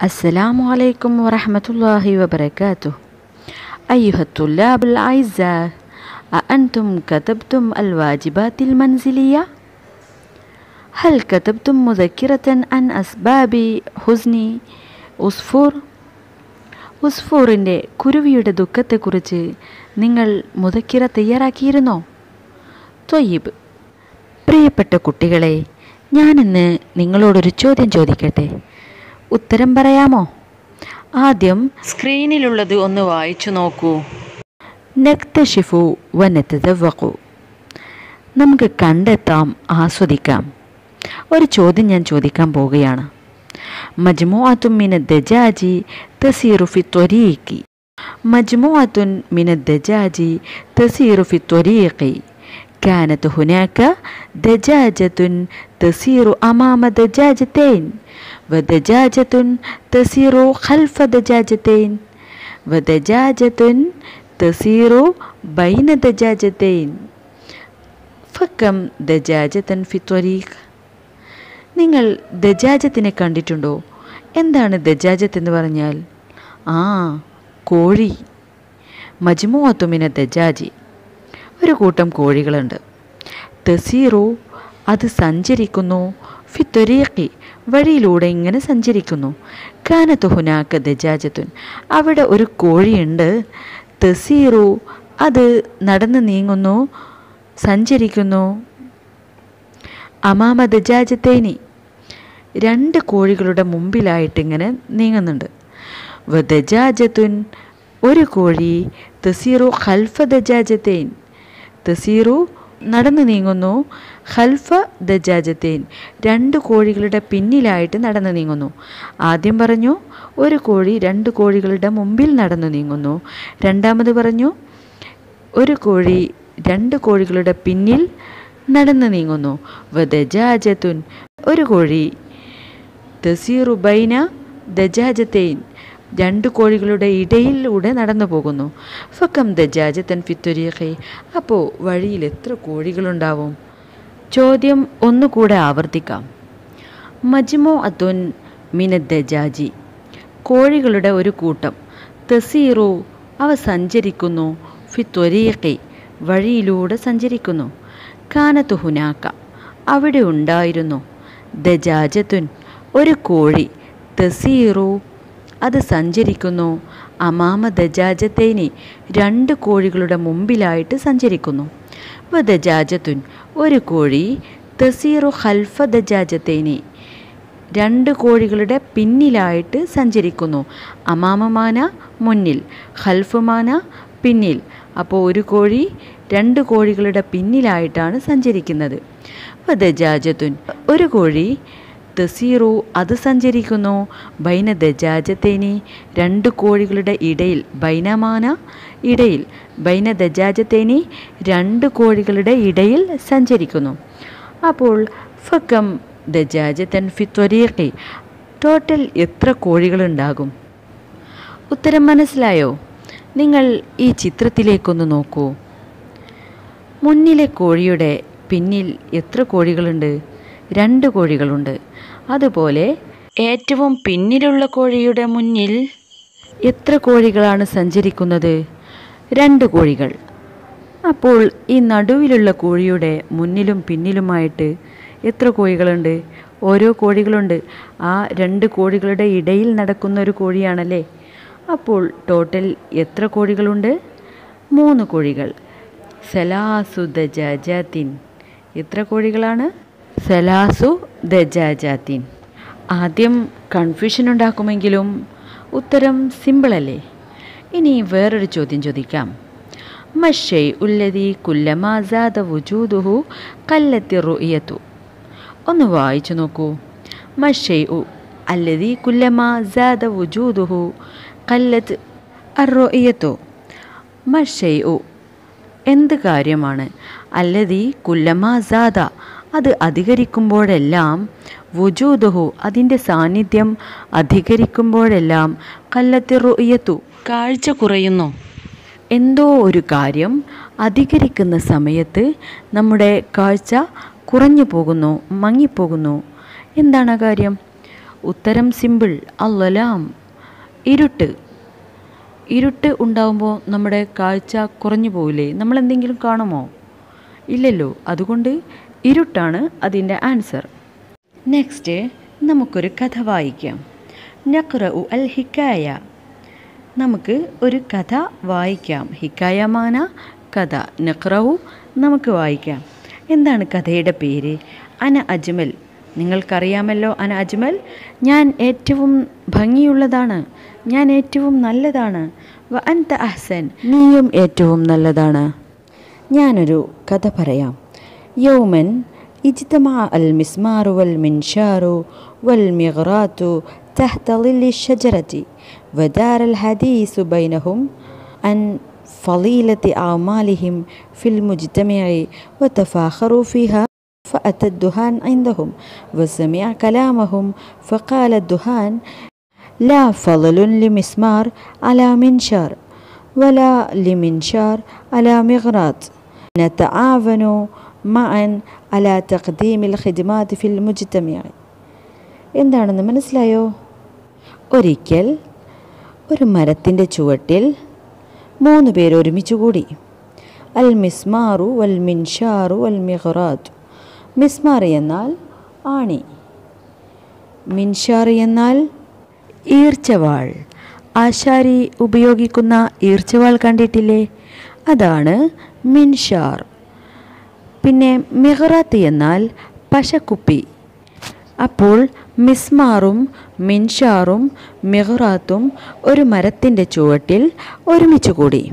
السلام عليكم ورحمة الله وبركاته أيها الطلاب الأعزاء أأنتم كتبتم الواجبات المنزلية؟ هل كتبتم مذكرة عن أسباب حزن ഉസ്ഫൂർ ഉസ്ഫൂറിൻ്റെ കുരുവിയുടെ ദുഃഖത്തെക്കുറിച്ച് നിങ്ങൾ മുതക്കിറ തയ്യാറാക്കിയിരുന്നോ തൊയ്യബ് പ്രിയപ്പെട്ട കുട്ടികളെ ഞാനിന്ന് നിങ്ങളോടൊരു ചോദ്യം ചോദിക്കട്ടെ ഉത്തരം പറയാമോ ആദ്യം സ്ക്രീനിലുള്ളത് ഒന്ന് വായിച്ചു നോക്കൂ നക്തഷിഫു വനത്തവക്കു നമുക്ക് കണ്ടെത്താം ആസ്വദിക്കാം ഒരു ചോദ്യം ഞാൻ ചോദിക്കാൻ പോവുകയാണ് مجموعة من الدجاج تسير في الطريق مجموعة من الدجاج تسير في الطريق كانت هناك دجاجة تسير أمام دجاجتين ودجاجة تسير خلف دجاجتين ودجاجة تسير بين دجاجتين فكم دجاجة في الطريق നിങ്ങൾ ദജാജത്തിനെ കണ്ടിട്ടുണ്ടോ എന്താണ് ദജാജത്ത് എന്ന് പറഞ്ഞാൽ ആ കോഴി മജ്മുഅത്തുമിന ദജാജി ഒരു കൂട്ടം കോഴികളുണ്ട് തസീറു അത് സഞ്ചരിക്കുന്നു ഫിത്തൊരീഖി വഴിയിലൂടെ ഇങ്ങനെ സഞ്ചരിക്കുന്നു കാനത്ത് ഹുനാക്ക ദജാജത്തുൻ അവിടെ ഒരു കോഴിയുണ്ട് തസീറു അത് നടന്ന് നീങ്ങുന്നു സഞ്ചരിക്കുന്നു അമാമ ദജാജത്തേനി രണ്ട് കോഴികളുടെ മുമ്പിലായിട്ട് ഇങ്ങനെ നീങ്ങുന്നുണ്ട് വദജാജത്തുൻ ഒരു കോഴി തസീറു ഖൽഫ ദജാജത്തേൻ തസീറു നടന്നു നീങ്ങുന്നു ഖൽഫ ദജാജത്തേൻ രണ്ട് കോഴികളുടെ പിന്നിലായിട്ട് നടന്നു നീങ്ങുന്നു ആദ്യം പറഞ്ഞു ഒരു കോഴി രണ്ട് കോഴികളുടെ മുമ്പിൽ നടന്നു നീങ്ങുന്നു രണ്ടാമത് പറഞ്ഞു ഒരു കോഴി രണ്ട് കോഴികളുടെ പിന്നിൽ നടന്നു നീങ്ങുന്നു വദജാജത്തുൻ ഒരു കോഴി തസീറു ബൈന ദജാജത്തേൻ രണ്ട് കോഴികളുടെ ഇടയിലൂടെ നടന്നു പോകുന്നു ഫക്കം ദജാജത്തൻ ഫിത്തുരീഖെ അപ്പോൾ വഴിയിൽ എത്ര കോഴികളുണ്ടാവും ചോദ്യം ഒന്നുകൂടെ ആവർത്തിക്കാം മജ്മോ അതുൻ മിന ദജാജി കോഴികളുടെ ഒരു കൂട്ടം തസീറു അവ സഞ്ചരിക്കുന്നു ഫിത്വരീഖെ വഴിയിലൂടെ സഞ്ചരിക്കുന്നു കാനത്ത് ഹുനാക്ക അവിടെ ഉണ്ടായിരുന്നു ദജാജത്തുൻ ഒരു കോഴി തസീറു അത് സഞ്ചരിക്കുന്നു അമാമ ദജാജത്തേനി രണ്ട് കോഴികളുടെ മുമ്പിലായിട്ട് സഞ്ചരിക്കുന്നു ദജാജത്തുൻ ഒരു കോഴി തസീറു ഹൽഫ ദജാജത്തേനി രണ്ട് കോഴികളുടെ പിന്നിലായിട്ട് സഞ്ചരിക്കുന്നു അമാമമാന മുന്നിൽ ഹൽഫുമാന പിന്നിൽ അപ്പോൾ ഒരു കോഴി രണ്ട് കോഴികളുടെ പിന്നിലായിട്ടാണ് സഞ്ചരിക്കുന്നത് ദജാജത്തുൻ ഒരു കോഴി തസീറു അത് സഞ്ചരിക്കുന്നു ബൈന ദജാജത്തേനി രണ്ട് കോഴികളുടെ ഇടയിൽ ബൈനമാന ഇടയിൽ ബൈന ദജാജത്തേനി രണ്ട് കോഴികളുടെ ഇടയിൽ സഞ്ചരിക്കുന്നു അപ്പോൾ ഫക്കം ദജാജത്തൻ ഫിത്വരീഖി ടോട്ടൽ എത്ര കോഴികളുണ്ടാകും ഉത്തരം മനസ്സിലായോ നിങ്ങൾ ഈ ചിത്രത്തിലേക്കൊന്ന് നോക്കൂ മുന്നിലെ കോഴിയുടെ പിന്നിൽ എത്ര കോഴികളുണ്ട് രണ്ട് കോഴികളുണ്ട് അതുപോലെ ഏറ്റവും പിന്നിലുള്ള കോഴിയുടെ മുന്നിൽ എത്ര കോഴികളാണ് സഞ്ചരിക്കുന്നത് രണ്ട് കോഴികൾ അപ്പോൾ ഈ നടുവിലുള്ള കോഴിയുടെ മുന്നിലും പിന്നിലുമായിട്ട് എത്ര കോഴികളുണ്ട് ഓരോ കോഴികളുണ്ട് ആ രണ്ട് കോഴികളുടെ ഇടയിൽ നടക്കുന്ന ഒരു കോഴിയാണല്ലേ അപ്പോൾ ടോട്ടൽ എത്ര കോഴികളുണ്ട് മൂന്ന് കോഴികൾ സലാസു ദജാജാത്തിൻ എത്ര കോഴികളാണ് സലാസു ദജാജാത്തിൻ ആദ്യം കൺഫ്യൂഷൻ ഉണ്ടാക്കുമെങ്കിലും ഉത്തരം സിമ്പിളല്ലേ ഇനി വേറൊരു ചോദ്യം ചോദിക്കാം മഷൈ ഉല്ലതി കുല്ലമാസാദ വുജൂദുഹു കല്ലത്തി റുയത്തു ഒന്ന് വായിച്ചു നോക്കൂ മഷൈ ഉ അല്ലതി കുല്ലമാസാദ വുജൂദുഹു കല്ലത്ത് അറുയത്തു മഷൈ ഉ എന്ത് കാര്യമാണ് അല്ലതി കുല്ലമാസാദ അത് അധികരിക്കുമ്പോഴെല്ലാം വുജൂദുഹു അതിൻ്റെ സാന്നിധ്യം അധികരിക്കുമ്പോഴെല്ലാം കല്ലത്തി റുയത്തു കാഴ്ച കുറയുന്നു എന്തോ ഒരു കാര്യം അധികരിക്കുന്ന സമയത്ത് നമ്മുടെ കാഴ്ച കുറഞ്ഞു പോകുന്നു മങ്ങിപ്പോകുന്നു എന്താണ് ആ കാര്യം ഉത്തരം സിമ്പിൾ അല്ലലാം ഇരുട്ട് ഇരുട്ട് ഉണ്ടാകുമ്പോൾ നമ്മുടെ കാഴ്ച കുറഞ്ഞു പോവില്ലേ നമ്മൾ എന്തെങ്കിലും കാണുമോ ഇല്ലല്ലോ അതുകൊണ്ട് ഇരുട്ടാണ് അതിൻ്റെ ആൻസർ നെക്സ്റ്റ് നമുക്കൊരു കഥ വായിക്കാം നഖ്റ ഉ അൽ ഹിക്കായ നമുക്ക് ഒരു കഥ വായിക്കാം ഹിക്കായ മാന കഥ നഖ്റവു നമുക്ക് വായിക്കാം എന്താണ് കഥയുടെ പേര് അന അജ്മൽ നിങ്ങൾക്കറിയാമല്ലോ അന അജ്മൽ ഞാൻ ഏറ്റവും ഭംഗിയുള്ളതാണ് ഞാൻ ഏറ്റവും നല്ലതാണ് വ അൻത അഹ്സൻ നീയും ഏറ്റവും നല്ലതാണ് ഞാനൊരു കഥ പറയാം യൗമൻ اجتمع المسمار والمنشار والمغرات تحت ظل الشجرة ودار الحديث بينهم عن فضيلة أعمالهم في المجتمع وتفاخروا فيها فأتى الدهان عندهم وسمع كلامهم فقال الدهان لا فضل لمسمار على منشار ولا لمنشار على مغراط نتعاون معا على تقديم الخدمات في المجتمع എന്താണെന്ന് മനസ്സിലായോ ഒരിക്കൽ ഒരു മരത്തിൻ്റെ ചുവട്ടിൽ മൂന്ന് പേർ ഒരുമിച്ച് കൂടി അൽ മിസ്മാറു വൽ മിൻഷാറു വൽ മിഹ്റാത്ത് മിസ്മാർ എന്നാൽ ആണി മിൻഷാർ എന്നാൽ ഈർച്ചവാൾ ആശാരി ഉപയോഗിക്കുന്ന ഈർച്ചവാൾ കണ്ടിട്ടില്ലേ അതാണ് മിൻഷാർ പിന്നെ മിഹ്റാത്ത് എന്നാൽ പശക്കുപ്പി അപ്പോൾ മിസ്മാറും മിൻഷാറും മിഹ്റാത്തും ഒരു മരത്തിൻ്റെ ചുവട്ടിൽ ഒരുമിച്ച് കൂടി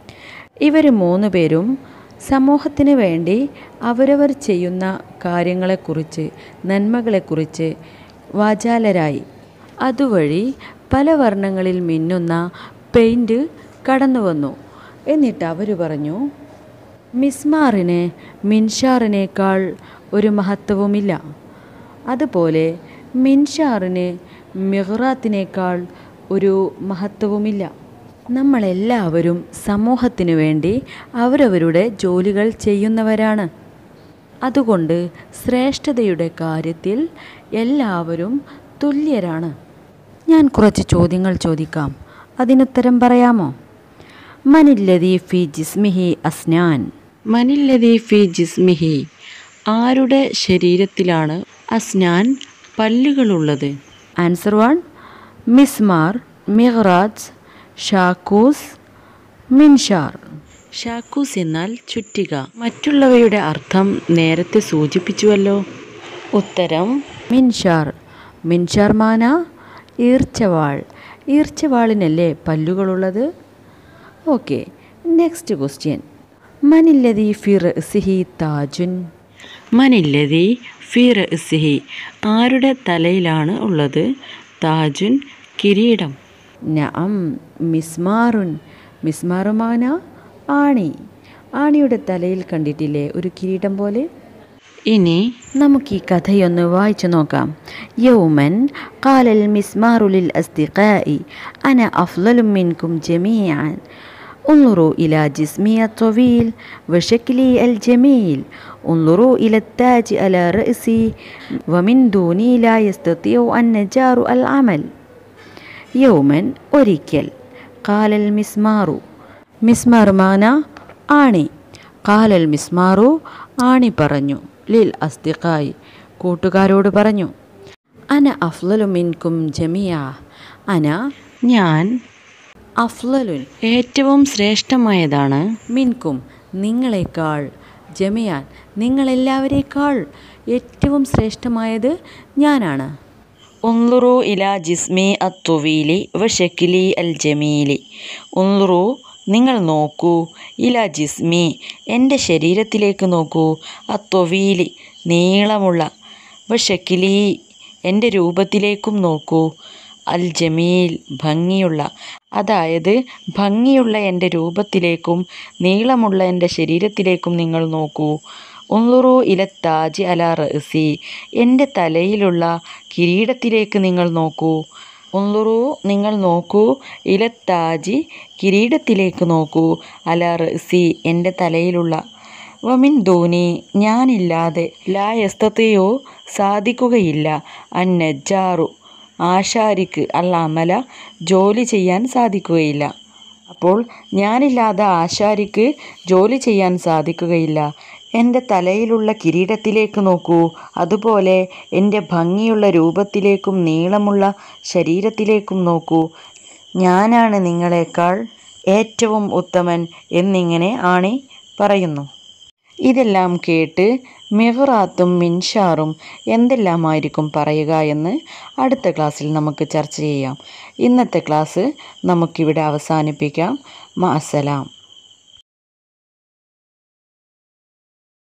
ഇവർ മൂന്ന് പേരും സമൂഹത്തിന് വേണ്ടി അവരവർ ചെയ്യുന്ന കാര്യങ്ങളെക്കുറിച്ച് നന്മകളെക്കുറിച്ച് വാചാലരായി അതുവഴി പല വർണ്ണങ്ങളിൽ മിന്നുന്ന പെയിൻറ് കടന്നു വന്നു എന്നിട്ട് അവർ പറഞ്ഞു മിസ്മാറിന് മിൻഷാറിനേക്കാൾ ഒരു മഹത്വവുമില്ല അതുപോലെ മിൻഷാറിന് മിഹ്റാത്തിനേക്കാൾ ഒരു മഹത്വവുമില്ല നമ്മളെല്ലാവരും സമൂഹത്തിനു വേണ്ടി അവരവരുടെ ജോലികൾ ചെയ്യുന്നവരാണ് അതുകൊണ്ട് ശ്രേഷ്ഠതയുടെ കാര്യത്തിൽ എല്ലാവരും തുല്യരാണ് ഞാൻ കുറച്ച് ചോദ്യങ്ങൾ ചോദിക്കാം അതിനുത്തരം പറയാമോ മനില്ലതി ഫി ജിസ്മിഹി അസ്നാൻ മനില്ലതി ഫി ജിസ്മിഹി ആരുടെ ശരീരത്തിലാണ് അസ്നാൻ പല്ലുകളുള്ളത് ആൻസർ വൺ മിസ്മാർ മിഹ്റാജ് ഷാക്കൂസ് മിൻഷാർ ഷാക്കൂസ് എന്നാൽ ചുറ്റിക മറ്റുള്ളവയുടെ അർത്ഥം നേരത്തെ സൂചിപ്പിച്ചുവല്ലോ ഉത്തരം മിൻഷാർ മിൻഷാർ മാന ഈർച്ചവാൾ ഈർച്ചവാളിനല്ലേ പല്ലുകളുള്ളത് ഓക്കെ നെക്സ്റ്റ് ക്വസ്റ്റ്യൻ മനില്ലതി ഫിർ സിഹി താജുൻ മനില്ലതി ഫിർ സിഹി ആരുടെ തലയിലാണ് ഉള്ളത് താജുൻ കിരീടം നഅം മിസ്മാറുൻ മിസ്മാറുമാന ആണി ആണിയുടെ തലയിൽ കണ്ടിട്ടില്ലേ ഒരു കിരീടം പോലെ ഇനി നമുക്ക് ഈ കഥയൊന്ന് വായിച്ചു നോക്കാം യൗമൻ കാലൽ മിസ്മാറുലിൽ അസ്തിഖായി അന അഫ്ലലു മിൻകും ജമീഅൻ انظروا إلى جسمي الطويل وشكلي الجميل انظروا إلى التاج على رأسي ومن دوني لا يستطيع النجار العمل يوما ഒരിക്കൽ قال المسمار മിസ്മാർ മാന ആണി കാലൽ മിസ്മാറു ആണി പറഞ്ഞു ലിൽ അസ്തിഖായി കൂട്ടുകാരോട് പറഞ്ഞു അന അഫ്ലലു മിൻകും ജമിയ അന ഞാൻ അഫ്ലലുൻ ഏറ്റവും ശ്രേഷ്ഠമായതാണ് മിൻകും നിങ്ങളെക്കാൾ ജമിയാൻ നിങ്ങളെല്ലാവരേക്കാൾ ഏറ്റവും ശ്രേഷ്ഠമായത് ഞാനാണ് ഉൻലുറു ഇല ജിസ്മി അത്തുവീലി വ ഷക്കിലി അൽ ജമീലി ഉൻലുറു നിങ്ങൾ നോക്കൂ ഇല ജിസ്മി എൻ്റെ ശരീരത്തിലേക്ക് നോക്കൂ അത്തൊവീലി നീളമുള്ള വ ഷക്കിലി എൻ്റെ രൂപത്തിലേക്കും നോക്കൂ അൽ ജമീൽ ഭംഗിയുള്ള അതായത് ഭംഗിയുള്ള എൻ്റെ രൂപത്തിലേക്കും നീളമുള്ള എൻ്റെ ശരീരത്തിലേക്കും നിങ്ങൾ നോക്കൂ ഉൻലുറു ഇലത്താജി അല റസി എൻ്റെ തലയിലുള്ള കിരീടത്തിലേക്ക് നിങ്ങൾ നോക്കൂ ഉൻലുറു നിങ്ങൾ നോക്കൂ ഇലത്താജി കിരീടത്തിലേക്ക് നോക്കൂ അല റസി എൻ്റെ തലയിലുള്ള വമിൻ ധോനി ഞാനില്ലാതെ ലാ യസ്തയോ സാധിക്കുകയില്ല അൻ നജ്ജാറു ആശാരിക്ക് അല്ല അമല ജോലി ചെയ്യാൻ സാധിക്കുകയില്ല അപ്പോൾ ഞാനില്ലാതെ ആശാരിക്ക് ജോലി ചെയ്യാൻ സാധിക്കുകയില്ല എൻ്റെ തലയിലുള്ള കിരീടത്തിലേക്ക് നോക്കൂ അതുപോലെ എൻ്റെ ഭംഗിയുള്ള രൂപത്തിലേക്കും നീളമുള്ള ശരീരത്തിലേക്കും നോക്കൂ ഞാനാണ് നിങ്ങളെക്കാൾ ഏറ്റവും ഉത്തമൻ എന്നിങ്ങനെ ആണി പറയുന്നു ഇതെല്ലാം കേട്ട് മിഹ്റാത്തും മിൻഷാറും എന്തെല്ലാമായിരിക്കും പറയുക എന്ന് അടുത്ത ക്ലാസ്സിൽ നമുക്ക് ചർച്ച ചെയ്യാം ഇന്നത്തെ ക്ലാസ് നമുക്കിവിടെ അവസാനിപ്പിക്കാം മാസലാം